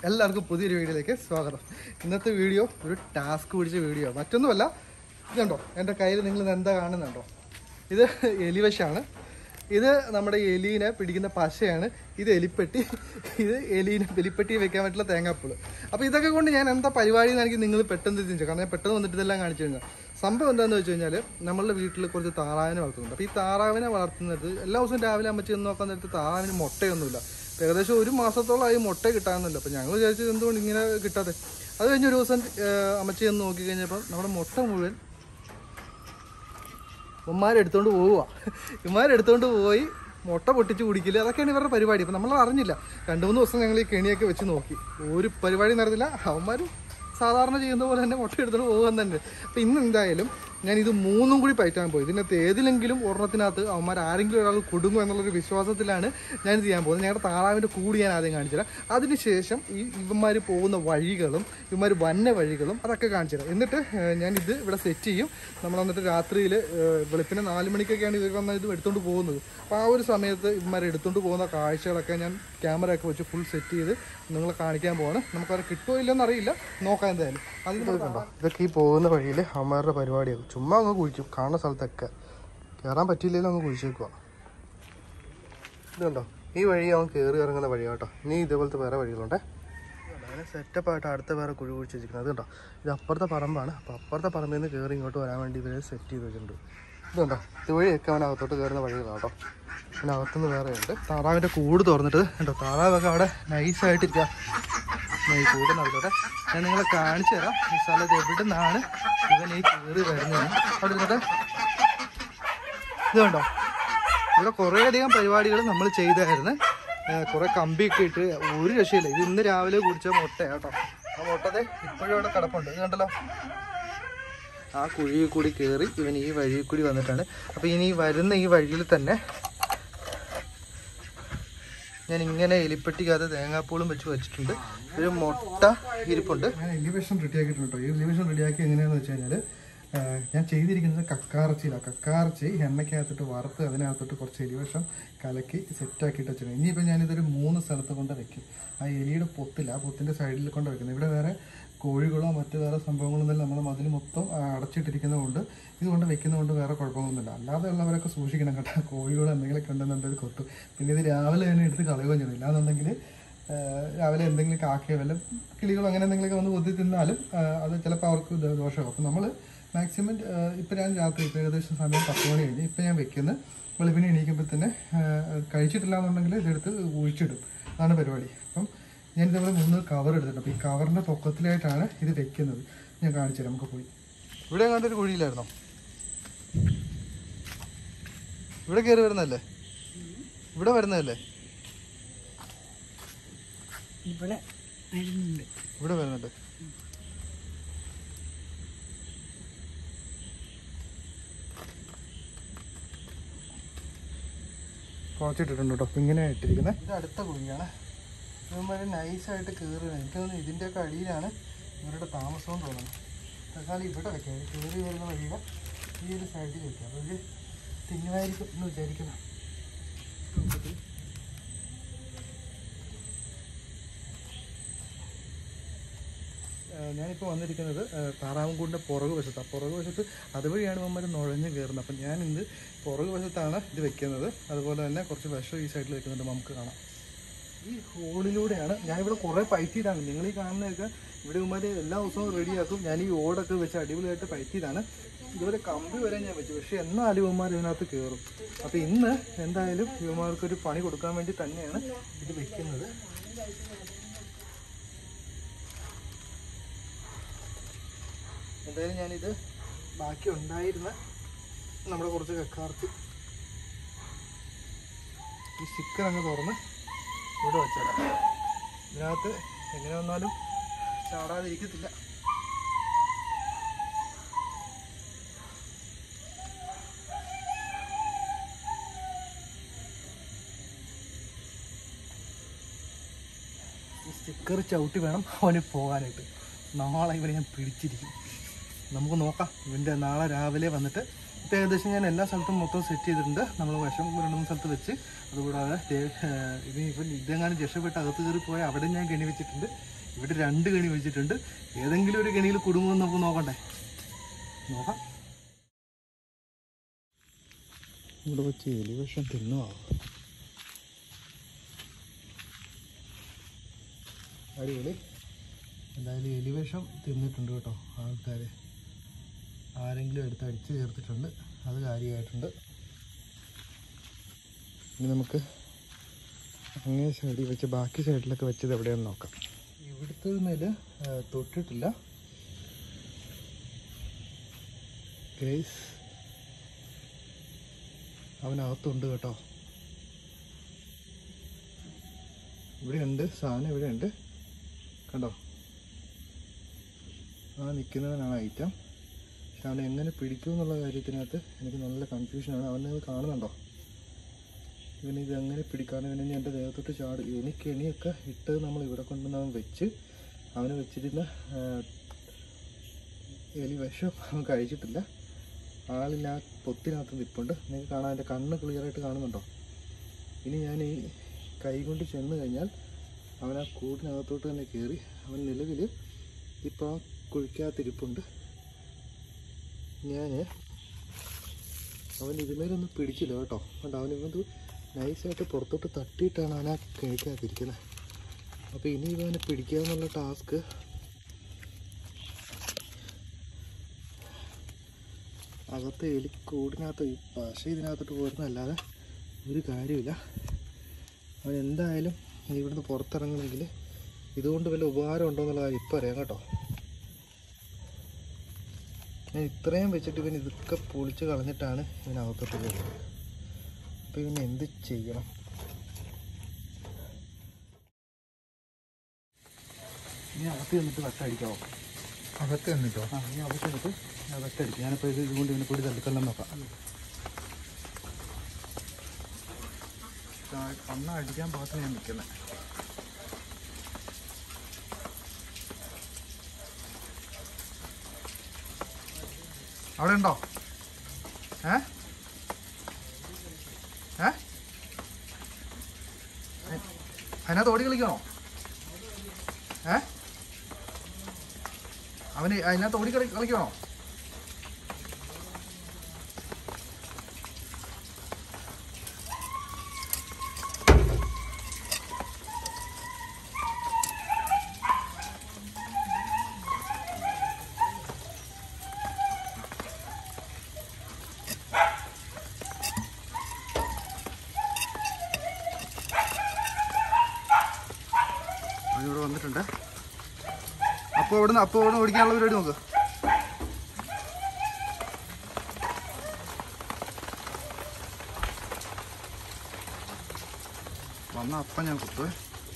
എല്ലാവർക്കും പുതിയൊരു വീഡിയോയിലേക്ക് സ്വാഗതം ഇന്നത്തെ വീഡിയോ ഒരു ടാസ്ക് പിടിച്ച വീഡിയോ മറ്റൊന്നുമല്ല ഇതുണ്ടോ എൻ്റെ കയ്യിൽ നിങ്ങൾ ഇത് എന്താ കാണുന്നുണ്ടോ ഇത് എലിവശാണ് ഇത് നമ്മുടെ എലീനെ പിടിക്കുന്ന പശയാണ് ഇത് എലിപ്പെട്ടി ഇത് എലീനെ എലിപ്പെട്ടി വെക്കാൻ പറ്റുള്ള തേങ്ങാപ്പുള് അപ്പോൾ ഇതൊക്കെ കൊണ്ട് ഞാൻ എന്താ പരിപാടി എന്ന് എനിക്ക് നിങ്ങൾ പെട്ടെന്ന് തിരിച്ചു കാരണം ഞാൻ പെട്ടെന്ന് വന്നിട്ട് ഇതെല്ലാം കാണിച്ചു കഴിഞ്ഞാൽ സംഭവം എന്താണെന്ന് വെച്ച് കഴിഞ്ഞാൽ നമ്മളുടെ വീട്ടിൽ കുറച്ച് താറാവിനെ വളർത്തുന്നുണ്ട് അപ്പോൾ ഈ താറാവിനെ വളർത്തുന്നത് എല്ലാ ദിവസവും രാവിലെ അമ്മച്ചി എന്ന് നോക്കാൻ നേരത്ത് താറാവിന് മുട്ടയൊന്നുമില്ല ഇപ്പൊ ഏകദേശം ഒരു മാസത്തോളമായി മുട്ട കിട്ടാമെന്നല്ലോ അപ്പോൾ ഞങ്ങൾ വിചാരിച്ചത് എന്തുകൊണ്ട് ഇങ്ങനെ കിട്ടാതെ അത് കഴിഞ്ഞ് ഒരു ദിവസം ഏഹ്, അമ്മച്ചി എന്ന് നോക്കി കഴിഞ്ഞപ്പോൾ നമ്മുടെ മുട്ട മുഴുവൻ ഉമ്മാരെടുത്തോണ്ട് പോവുക ഇമ്മാരെടുത്തോണ്ട് പോയി മുട്ട പൊട്ടിച്ച് കുടിക്കില്ല അതൊക്കെയാണ് ഇവരുടെ പരിപാടി അപ്പം നമ്മൾ അറിഞ്ഞില്ല രണ്ട് മൂന്ന് ദിവസം ഞങ്ങൾ ഈ കെണിയൊക്കെ വെച്ച് നോക്കി ഒരു പരിപാടി നടന്നില്ല അവന്മാർ സാധാരണ ചെയ്യുന്ന പോലെ തന്നെ മുട്ട എടുത്തോണ്ട് പോകാൻ തന്നെ അപ്പം ഇന്ന് എന്തായാലും ഞാൻ ഇത് മൂന്നും കൂടി പയറ്റാൻ പോയി ഇതിനകത്ത് ഏതിലെങ്കിലും ഒരെണ്ണത്തിനകത്ത് അവന്മാർ ആരെങ്കിലും ഒരാൾ കൊടുങ്ങും എന്നുള്ളൊരു വിശ്വാസത്തിലാണ് ഞാൻ ഇത് ചെയ്യാൻ പോകുന്നത് ഞങ്ങളുടെ താറാവിൻ്റെ കൂടി ഞാൻ ആദ്യം കാണിച്ചു തരാം അതിനുശേഷം ഈ ഇവന്മാർ പോകുന്ന വഴികളും ഇവന്മാർ വന്ന വഴികളും അതൊക്കെ കാണിച്ചു തരാം എന്നിട്ട് ഏഹ്, ഞാൻ ഇത് ഇവിടെ സെറ്റ് ചെയ്യും നമ്മൾ വന്നിട്ട് രാത്രിയിൽ വെളുപ്പിന് നാല് മണിക്കൊക്കെയാണ് ഇവർ വന്ന ഇത് എടുത്തുകൊണ്ട് പോകുന്നത് അപ്പോൾ ആ ഒരു സമയത്ത് ഇവന്മാർ എടുത്തുകൊണ്ട് പോകുന്ന കാഴ്ചകളൊക്കെ ഞാൻ ക്യാമറ ഒക്കെ വെച്ച് ഫുൾ സെറ്റ് ചെയ്ത് നിങ്ങളെ കാണിക്കാൻ പോവാണ് നമുക്കത് കിട്ടുമോ ഇല്ലെന്ന് അറിയില്ല നോക്കാം എന്തായാലും അതിന് കണ്ടോ ഇതൊക്കെ ഈ പോകുന്ന വഴിയിൽ അവന്മാരുടെ പരിപാടിയാകും ചുമ്മാ അങ്ങ് കുഴിക്കും കാണുന്ന സ്ഥലത്തൊക്കെ കയറാൻ പറ്റിയില്ലെങ്കിലും അങ്ങ് കുഴിച്ചേക്കുക ഇതുണ്ടോ ഈ വഴി അവൻ കയറി ഇറങ്ങുന്ന വഴിയാണ് കേട്ടോ ഇനി ഇതേപോലത്തെ വേറെ വഴികളുണ്ടേ അങ്ങനെ സെറ്റപ്പ് ആയിട്ട് അടുത്ത വേറെ കുഴി കുഴിച്ച് വെച്ചിരിക്കുന്നത് അതുണ്ടോ ഇത് അപ്പുറത്തെ പറമ്പാണ് അപ്പോൾ അപ്പുറത്തെ പറമ്പിൽ നിന്ന് കയറി ഇങ്ങോട്ട് വരാൻ വേണ്ടി ഇവരെ സെറ്റ് ചെയ്ത് വെച്ചിട്ടുണ്ട് ഇതുണ്ടോ ഇതുവഴിയൊക്കെ അവൻ അകത്തോട്ട് കയറുന്ന വഴികളാണ് കേട്ടോ പിന്നെ അകത്തുനിന്ന് വേറെ ഉണ്ട് താറാവിൻ്റെ കൂട് തുറന്നിട്ട് ഉണ്ടോ താറാവൊക്കെ അവിടെ നൈസായിട്ടിരിക്കുക ഈ കൂട് നടത്തോട്ടെ ഞാൻ നിങ്ങളെ കാണിച്ചു തരാം ഈ സ്ഥലത്ത് എവിടെ നിന്നാണ് ഇവൻ ഈ കയറി വരുന്നത് അവിടെ ഇരുന്നിട്ട് ഇത് കണ്ടോ ഇവിടെ കുറേ അധികം പരിപാടികൾ നമ്മൾ ചെയ്തായിരുന്നു കുറെ കമ്പിയൊക്കെ ഇട്ട് ഒരു രക്ഷയില്ല ഇത് ഇന്ന് രാവിലെ കുടിച്ച മുട്ട കേട്ടോ ആ മുട്ടതെ ഇപ്പോഴും ഇവിടെ കിടപ്പുണ്ട് ഇത് കണ്ടല്ലോ ആ കുഴിയിൽ കൂടി കയറി ഇവൻ ഈ വഴിയിൽ കൂടി വന്നിട്ടാണ് അപ്പോൾ ഇനി ഈ വരുന്ന ഈ വഴിയിൽ തന്നെ ഞാൻ ഇങ്ങനെ എലിപ്പെട്ടിക്കകത്ത് തേങ്ങാപ്പൂളും വെച്ച് വെച്ചിട്ടുണ്ട് ഒരു മുട്ട ഇരിപ്പുണ്ട് ഞാൻ എലിവേഷൻ റെഡി ആക്കിയിട്ടുണ്ട് ഈ എലിവേഷൻ റെഡിയാക്കി എങ്ങനെയാണെന്ന് വെച്ച് കഴിഞ്ഞാൽ ഞാൻ ചെയ്തിരിക്കുന്നത് കക്കാറച്ചിയിലാണ് കക്കാറച്ചി എണ്ണയ്ക്കകത്തിട്ട് വറുത്ത് അതിനകത്തോട്ട് കുറച്ച് എലിവേഷം കലക്കി സെറ്റാക്കിയിട്ട് വെച്ചിട്ടുണ്ട് ഇനിയിപ്പോൾ ഞാനിതൊരു മൂന്ന് സ്ഥലത്ത് കൊണ്ട് വെക്കും ആ എലിയുടെ പൊത്തില്ല ആ പൊത്തിൻ്റെ സൈഡിൽ കൊണ്ട് വെക്കുന്നത് ഇവിടെ വേറെ കോഴികളോ മറ്റു വേറെ സംഭവങ്ങളൊന്നും നമ്മൾ മതിൽ മൊത്തം ആ, അടച്ചിട്ടിരിക്കുന്നതുകൊണ്ട് ഇതുകൊണ്ട് വെക്കുന്നതുകൊണ്ട് വേറെ കുഴപ്പമൊന്നുമില്ല അല്ലാതെ ഉള്ളവരൊക്കെ സൂക്ഷിക്കണം കേട്ടോ കോഴികളോ എന്തെങ്കിലുമൊക്കെ ഉണ്ടെന്നുണ്ടെങ്കിൽ കൊത്തും പിന്നെ ഇത് രാവിലെ തന്നെ എടുത്ത് കളയുകയും ചെയ്യും ഇല്ലാന്നുണ്ടെങ്കിൽ ആഹ് രാവിലെ എന്തെങ്കിലും കാക്കയോ വല്ല കിളികളോ അങ്ങനെ എന്തെങ്കിലുമൊക്കെ വന്ന് കൊത്തി തിന്നാലും ആഹ് അത് ചിലപ്പോൾ അവർക്ക് ദ- ദോഷമാകും അപ്പം നമ്മൾ മാക്സിമം ഇപ്പം ഞാൻ രാത്രി ഇപ്പോൾ ഏകദേശം സമയം പത്ത് മണി കഴിഞ്ഞ് ഇപ്പം ഞാൻ വെക്കുന്നത് വെളുപ്പിനെ എണീക്കുമ്പോൾ തന്നെ ആഹ് കഴിച്ചിട്ടില്ല എന്നുണ്ടെങ്കിൽ ഇതെടുത്ത് ഒഴിച്ചിടും അതാണ് പരിപാടി അപ്പം ഞാൻ ഇതേപോലെ മൂന്ന് കവർ എടുത്തിട്ടുണ്ട് അപ്പോൾ ഈ കവറിൻ്റെ പൊക്കത്തിലായിട്ടാണ് ഇത് വെക്കുന്നത് ഞാൻ കാണിച്ചു തരാം നമുക്ക് പോയി ഇവിടെ കണ്ടൊരു കുഴിയിലായിരുന്നോ ഇവിടെ കയറി വരുന്നതല്ലേ ഇവിടെ വരുന്നതല്ലേ ഇവിടെ വരുന്നുണ്ട് ഇവിടെ വരുന്നുണ്ട് കുറച്ചിട്ടിട്ടുണ്ട് കേട്ടോ അപ്പം ഇങ്ങനെ ഇട്ടിരിക്കുന്നത് ഇത് അടുത്ത കുഴിയാണ് ഇവന്മാര് നൈസായിട്ട് കയറുക എനിക്ക് തോന്നുന്നു ഇതിൻ്റെയൊക്കെ അടിയിലാണ് ഇവരുടെ താമസവും തോന്നുന്നു തൽക്കാലം ഇവിടെ വെക്കാം കയറി വരുന്ന വഴിയുടെ ഈ ഒരു സൈഡിൽ വെക്കാം അപ്പോൾ ഇത് തിന്നുമായിരിക്കും എന്ന് വിചാരിക്കുന്നു ഏഹ് ഞാനിപ്പോൾ വന്നിരിക്കുന്നത് ഏഹ് താറാവുംകൂടിൻ്റെ പുറകു വശത്ത് ആ പുറകു വശത്ത് അതുവഴിയാണ് ഇവന്മാർ നുഴഞ്ഞ് കയറുന്നത് അപ്പം ഞാൻ ഇന്ന് പുറകു വശത്താണ് ഇത് വെക്കുന്നത് അതുപോലെ തന്നെ കുറച്ച് വിഷം ഈ സൈഡിൽ വെക്കുന്നുണ്ട് നമുക്ക് കാണാം ഈ ഹോളിലൂടെയാണ് ഞാനിവിടെ കുറേ പൈറ്റിയതാണ് നിങ്ങൾ ഈ കാണുന്നതൊക്കെ ഇവിടെ ഇവന്മാർ എല്ലാ ദിവസവും റെഡിയാക്കും ഞാൻ ഈ ഓടൊക്കെ വെച്ച് അടിപൊളിയായിട്ട് പൈറ്റിയതാണ് ഇതുവരെ കമ്പി വരെ ഞാൻ വെച്ചു പക്ഷേ എന്നാലും ഇവന്മാർ ഇതിനകത്ത് കയറും അപ്പോൾ ഇന്ന് എന്തായാലും ഇവന്മാർക്കൊരു പണി കൊടുക്കാൻ വേണ്ടി തന്നെയാണ് ഇത് വെക്കുന്നത് എന്തായാലും ഞാനിത് ബാക്കി ഉണ്ടായിരുന്ന നമ്മുടെ കുറച്ച് കക്കാർത്തി ഈ സ്റ്റിക്കർ അങ്ങ് തുറന്ന് ഇവിടെ വെച്ചേക്കാം ഇതിനകത്ത് എങ്ങനെ വന്നാലും ചാടാതിരിക്കത്തില്ല ഈ സ്റ്റിക്കർ ചവിട്ടി വേണം അവന് പോകാനായിട്ട് നാളെ ഇവനെ ഞാൻ പിടിച്ചിരിക്കും നമുക്ക് നോക്കാം ഇവൻ്റെ നാളെ രാവിലെ വന്നിട്ട് ഇപ്പോൾ ഏകദേശം ഞാൻ എല്ലാ സ്ഥലത്തും മൊത്തം സെറ്റ് ചെയ്തിട്ടുണ്ട് നമ്മൾ വിഷം രണ്ട് മൂന്ന് സ്ഥലത്ത് വെച്ച് അതുകൂടാതെ ദേ- ഏഹ് ഇനി ഇപ്പം ഇതെങ്ങാനും രക്ഷപ്പെട്ട് അകത്ത് കയറി പോയാൽ അവിടെ ഞാൻ കെണി വെച്ചിട്ടുണ്ട് ഇവിടെ രണ്ട് കെണി വെച്ചിട്ടുണ്ട് ഏതെങ്കിലും ഒരു കെണിയിൽ കുടുങ്ങുമെന്ന് നമുക്ക് നോക്കണ്ടേ നോക്കാം ഇവിടെ വെച്ച് എലി വിഷം തിന്നുവാ അടിപൊളി എന്തായാലും എലിവേഷം തിന്നിട്ടുണ്ട് കേട്ടോ ആൾക്കാർ ആരെങ്കിലും എടുത്ത് അടിച്ച് ചേർത്തിട്ടുണ്ട് അത് കാര്യമായിട്ടുണ്ട് ഇനി നമുക്ക് അങ്ങേ സൈഡിൽ വെച്ച് ബാക്കി സൈഡിലൊക്കെ വെച്ചത് എവിടെയാണെന്ന് നോക്കാം ഇവിടുത്തെ മേൽ തൊട്ടിട്ടില്ല ഗൈസ് അവനകത്തുണ്ട് കേട്ടോ ഇവിടെയുണ്ട് സാധനം ഇവിടെയുണ്ട് കണ്ടോ ആ നിൽക്കുന്നവനാണ് ഐറ്റം പക്ഷെ അവൻ എങ്ങനെ പിടിക്കും എന്നുള്ള കാര്യത്തിനകത്ത് എനിക്ക് നല്ല കൺഫ്യൂഷനാണ് അവനത് കാണുന്നുണ്ടോ ഇവന് ഇത് എങ്ങനെ പിടിക്കാണ് ഇവനെ എൻ്റെ ദേഹത്തോട്ട് ചാട് ഇവന് കെണിയൊക്കെ ഇട്ട് നമ്മൾ ഇവിടെ കൊണ്ടുവന്ന് അവൻ വെച്ച് അവന് വെച്ചിരുന്ന ആ, എലി വിഷം അവൻ കഴിച്ചിട്ടില്ല ആളില്ല ആ പൊത്തിനകത്ത് നിൽപ്പുണ്ട് നിങ്ങൾക്ക് കാണാൻ എൻ്റെ കണ്ണ് ക്ലിയറായിട്ട് കാണുന്നുണ്ടോ ഇനി ഞാൻ ഈ കൈ കൊണ്ട് ചെന്ന് കഴിഞ്ഞാൽ അവൻ ആ കൂടിനകത്തോട്ട് തന്നെ കയറി അവൻ നിലവിൽ ഇപ്പോൾ ആ കുഴിക്കകത്തിരിപ്പുണ്ട് ഞാൻ അവൻ ഇതുമേലൊന്നും പിടിച്ചില്ല കേട്ടോ അതുകൊണ്ട് അവൻ ഇവന്ത് നൈസായിട്ട് പുറത്തോട്ട് തട്ടിയിട്ടാണ് അവൻ ആ കിഴക്കകത്തിരിക്കുന്നത് അപ്പോൾ ഇനി ഇവനെ പിടിക്കുക എന്നുള്ള ടാസ്ക് അകത്ത് എലി കൂടിനകത്ത് ഈ പശ ഇതിനകത്തോട്ട് പോരുന്നതല്ലാതെ ഒരു കാര്യമില്ല അവൻ എന്തായാലും ഇനി ഇവിടുന്ന് പുറത്തിറങ്ങണമെങ്കിൽ ഇതുകൊണ്ട് വല്ല ഉപകാരം ഉണ്ടോ എന്നുള്ള കാര്യം ഇപ്പം അറിയാം കേട്ടോ ഞാൻ ഇത്രയും വെച്ചിട്ട് ഇവൻ ഇതൊക്കെ പൊളിച്ച് കളഞ്ഞിട്ടാണ് ഇവൻ അകത്തോട്ട് കയറുന്നത് അപ്പോൾ ഇവൻ എന്ത് ചെയ്യണം ഇനി അകത്ത് ചെന്നിട്ട് വെട്ടടിക്കാവോ അകത്ത് നിന്നിട്ടോ ആ ഇനി അകത്ത് ചെന്നിട്ട് ഞാൻ വെട്ടടിക്കും ഞാനിപ്പോൾ ഇത് ഇതുകൊണ്ട് ഇവനെ പൊടി തള്ളിക്കൊല്ലാൻ നോക്കാം കണ്ണ് അടിക്കാൻ പാകത്ത് ഞാൻ നിൽക്കുന്നത് അവിടെ ഉണ്ടോ ഏ ഏ അതിനകത്ത് ഓടി കളിക്കണോ ഏ അവന് അതിനകത്ത് ഓടി കളി കളിക്കണോ അവനിവിടെ വന്നിട്ടുണ്ട് അപ്പോൾ ഇവിടുന്ന് അപ്പോൾ ഇവിടുന്ന് ഓടിക്കാനുള്ള പരിപാടി നോക്ക് വന്ന അപ്പം ഞാൻ കുത്തുവേ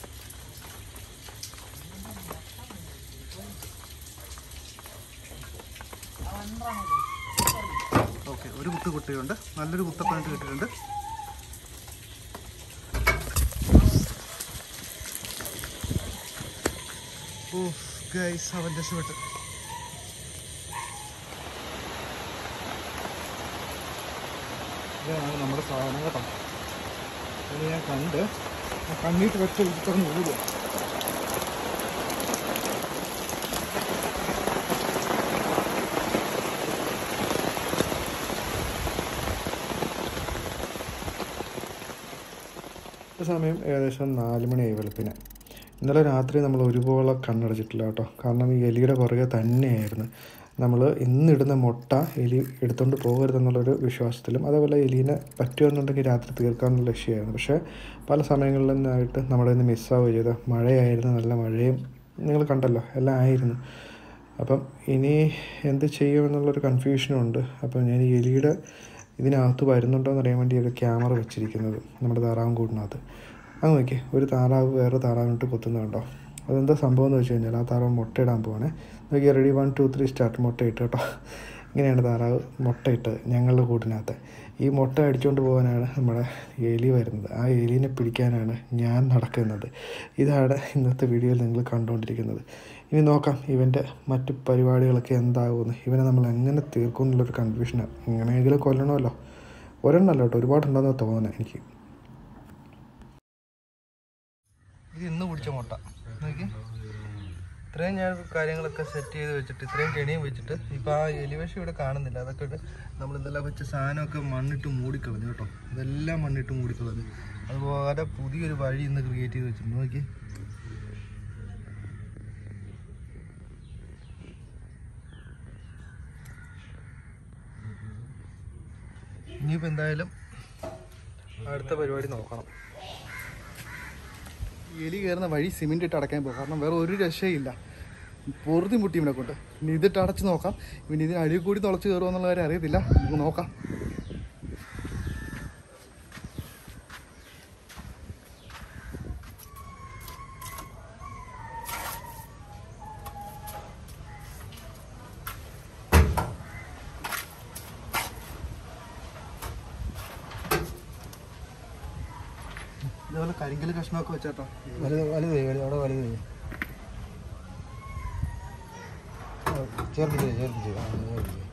ഓക്കെ ഒരു കുത്ത് കുട്ടിയുണ്ട് നല്ലൊരു കുത്തപ്പനായിട്ട് കിട്ടിയിട്ടുണ്ട് ഓ ഗൈസ് അവൻ രക്ഷപ്പെട്ടു ഇതാണ് നമ്മുടെ സാധനം കേട്ടോ അത് ഞാൻ കണ്ട് ആ കണ്ണീട്ട് വെച്ച് ഇത്തരം ഓടുക സമയം ഏകദേശം നാല് മണിയായി വെളുപ്പിന് ഇന്നലെ രാത്രി നമ്മൾ ഒരുപോലെ കണ്ണടച്ചിട്ടില്ല കേട്ടോ കാരണം ഈ എലിയുടെ പുറകെ തന്നെയായിരുന്നു നമ്മൾ ഇന്നിടുന്ന മുട്ട എലി എടുത്തുകൊണ്ട് പോകരുതെന്നുള്ളൊരു വിശ്വാസത്തിലും അതേപോലെ എലീനെ പറ്റുമെന്നുണ്ടെങ്കിൽ രാത്രി തീർക്കാമെന്നുള്ള ലക്ഷ്യമായിരുന്നു പക്ഷേ പല സമയങ്ങളിൽ നിന്നായിട്ട് നമ്മുടെ ഇന്ന് മിസ്സാവുക ചെയ്ത മഴയായിരുന്നു നല്ല മഴയും നിങ്ങൾ കണ്ടല്ലോ എല്ലാം ആയിരുന്നു അപ്പം ഇനി എന്ത് ചെയ്യുമെന്നുള്ളൊരു കൺഫ്യൂഷനും ഉണ്ട് അപ്പം ഞാൻ ഈ എലിയുടെ ഇതിനകത്ത് വരുന്നുണ്ടോ എന്ന് അറിയാൻ വേണ്ടി ഒരു ക്യാമറ വെച്ചിരിക്കുന്നത് നമ്മുടെ താറാവും കൂടിനകത്ത് അങ്ങ് നോക്കിയേ ഒരു താറാവ് വേറെ താറാവിനിട്ട് കുത്തുന്നുണ്ടോ അതെന്താ സംഭവം എന്ന് വെച്ച് കഴിഞ്ഞാൽ ആ താറാവ് മുട്ടയിടാൻ പോവാണേ നോക്കിയാൽ ready one two three start മുട്ടയിട്ട് കേട്ടോ ഇങ്ങനെയാണ് താറാവ് മുട്ടയിട്ട് ഞങ്ങളുടെ കൂട്ടിനകത്ത് ഈ മുട്ട അടിച്ചുകൊണ്ട് പോകാനാണ് നമ്മുടെ എലി വരുന്നത് ആ എലിനെ പിടിക്കാനാണ് ഞാൻ നടക്കുന്നത് ഇതാണ് ഇന്നത്തെ വീഡിയോയിൽ നിങ്ങൾ കണ്ടുകൊണ്ടിരിക്കുന്നത് ഇനി നോക്കാം ഇവൻ്റെ മറ്റു പരിപാടികളൊക്കെ എന്താകുമെന്ന് ഇവനെ നമ്മൾ എങ്ങനെ തീർക്കും എന്നുള്ളൊരു കൺഫ്യൂഷനാണ് എങ്ങനെയെങ്കിലും കൊല്ലണമല്ലോ ഒരെണ്ണമല്ല കേട്ടോ ഒരുപാടുണ്ടെന്ന് തോന്നുന്നത് എനിക്ക് ഇത് ഇന്ന് പിടിച്ച മുട്ട നോക്കി ഇത്രയും ഞാൻ കാര്യങ്ങളൊക്കെ സെറ്റ് ചെയ്ത് വെച്ചിട്ട് ഇത്രയും കെണിയും വെച്ചിട്ട് ഇപ്പം ആ എലിവേഷം ഇവിടെ കാണുന്നില്ല അതൊക്കെ ഇട്ട് നമ്മൾ ഇതെല്ലാം വെച്ച സാധനമൊക്കെ മണ്ണിട്ട് മൂടിക്കളഞ്ഞു കേട്ടോ ഇതെല്ലാം മണ്ണിട്ട് മൂടിക്കളഞ്ഞു അതുപോലെ പുതിയൊരു വഴി ഇന്ന് ക്രിയേറ്റ് ചെയ്ത് വെച്ചിട്ടുണ്ട് നോക്കി ഇനിയിപ്പോൾ എന്തായാലും അടുത്ത പരിപാടി നോക്കണം എലി കയറുന്ന വഴി സിമെന്റ് ഇട്ട് അടയ്ക്കാൻ പോകും കാരണം വേറെ ഒരു രക്ഷയില്ല പൊറുതി മുട്ടി ഇവിടെ കൊണ്ട് ഇനി ഇതിട്ട് അടച്ച് നോക്കാം പിന്നെ ഇതിന് അടിയിൽ കൂടി തുളച്ച് കയറുമോ എന്നുള്ള കാര്യം അറിയത്തില്ല നമുക്ക് നോക്കാം ഇതേപോലെ കരിങ്കൽ കഷ്ണമൊക്കെ വെച്ചാട്ടോ വലുത് വലുത് വലുത് അവിടെ വലുത് ചേർത്ത് ചെയ്ത് ചേർത്ത് ചെയ്ത് ആ, ചേർത്ത് ചെയ്ത്.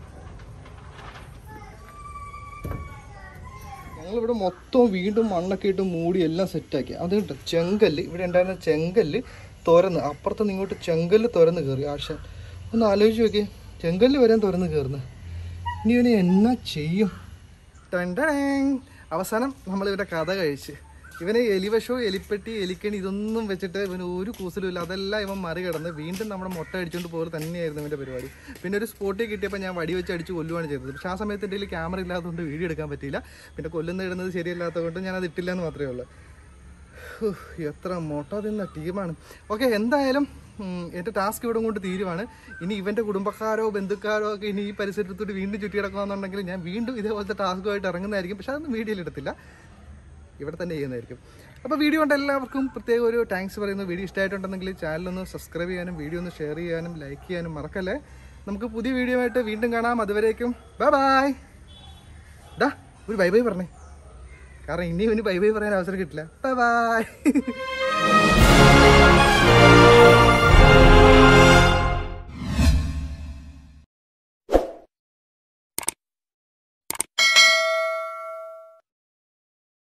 ഞങ്ങളിവിടെ മൊത്തം വീണ്ടും മണ്ണൊക്കെ ഇട്ട് മൂടി എല്ലാം സെറ്റാക്കി അത് കേട്ടോ ചെങ്കല്ല് ഇവിടെ ഉണ്ടായിരുന്ന ചെങ്കല്ല് തുരന്ന് അപ്പുറത്ത് നിന്ന് ഇങ്ങോട്ട് ചെങ്കല്ല് തുരന്ന് കയറി ആശ ഒന്ന് ആലോചിച്ച് നോക്കി ചെങ്കല്ല് വരാൻ തുരന്ന് കയറുന്നത് ഇനി ഇവനെ എന്നാ ചെയ്യും ടണ്ടടേങ്. അവസാനം നമ്മളിവരുടെ കഥ കഴിച്ച് ഇവന് എലിവശോ എലിപ്പെട്ടി എലിക്കണി ഇതൊന്നും വെച്ചിട്ട് ഇവന് ഒരു കൂസലുമില്ല അതെല്ലാം ഇവൻ മറികടന്ന് വീണ്ടും നമ്മുടെ മുട്ട അടിച്ചുകൊണ്ട് പോലെ തന്നെയായിരുന്നു ഇവൻ്റെ പരിപാടി പിന്നെ ഒരു സ്പോട്ടിൽ കിട്ടിയപ്പോൾ ഞാൻ വടി വെച്ച് അടിച്ച് കൊല്ലുകയാണ് ചെയ്തത് പക്ഷേ ആ സമയത്ത് എൻ്റെ കയ്യിൽ ക്യാമറ ഇല്ലാത്തതുകൊണ്ട് വീഡിയോ എടുക്കാൻ പറ്റിയില്ല പിന്നെ കൊല്ലുന്ന ഇടുന്നത് ശരിയല്ലാത്തതുകൊണ്ട് ഞാൻ അത് ഇട്ടില്ല എന്ന് മാത്രമേ ഉള്ളൂ ഹൂ, എത്ര മുട്ട തിന്ന ടീമാണ് ഓക്കെ എന്തായാലും ഉം, എൻ്റെ ടാസ്ക് ഇവിടെ കൊണ്ട് തീരുവാണ് ഇനി ഇവൻ്റെ കുടുംബക്കാരോ ബന്ധുക്കാരോ ഒക്കെ ഇനി ഈ പരിസരത്തോട്ട് വീണ്ടും ചുറ്റി കിടക്കുകയാണെന്നുണ്ടെങ്കിൽ ഞാൻ വീണ്ടും ഇതേപോലത്തെ ടാസ്കുമായിട്ട് ഇറങ്ങുന്നതായിരിക്കും പക്ഷെ അതൊന്നും വീഡിയോയിൽ എടുത്തില്ല ഇവിടെ തന്നെ ചെയ്യുന്നതായിരിക്കും അപ്പോൾ വീഡിയോ കൊണ്ട് എല്ലാവർക്കും പ്രത്യേക ഒരു താങ്ക്സ് പറയുന്നു വീഡിയോ ഇഷ്ടമായിട്ടുണ്ടെങ്കിൽ ചാനലൊന്ന് സബ്സ്ക്രൈബ് ചെയ്യാനും വീഡിയോ ഒന്ന് ഷെയർ ചെയ്യാനും ലൈക്ക് ചെയ്യാനും മറക്കല്ലേ നമുക്ക് പുതിയ വീഡിയോ ആയിട്ട് വീണ്ടും കാണാം അതുവരേക്കും ബൈ ബൈ ഡാ ഒരു ബൈ ബൈ പറഞ്ഞേ കാരണം ഇനി ഇവന് ബൈ ബൈ പറയാൻ അവസരം കിട്ടില്ല ബൈ ബൈ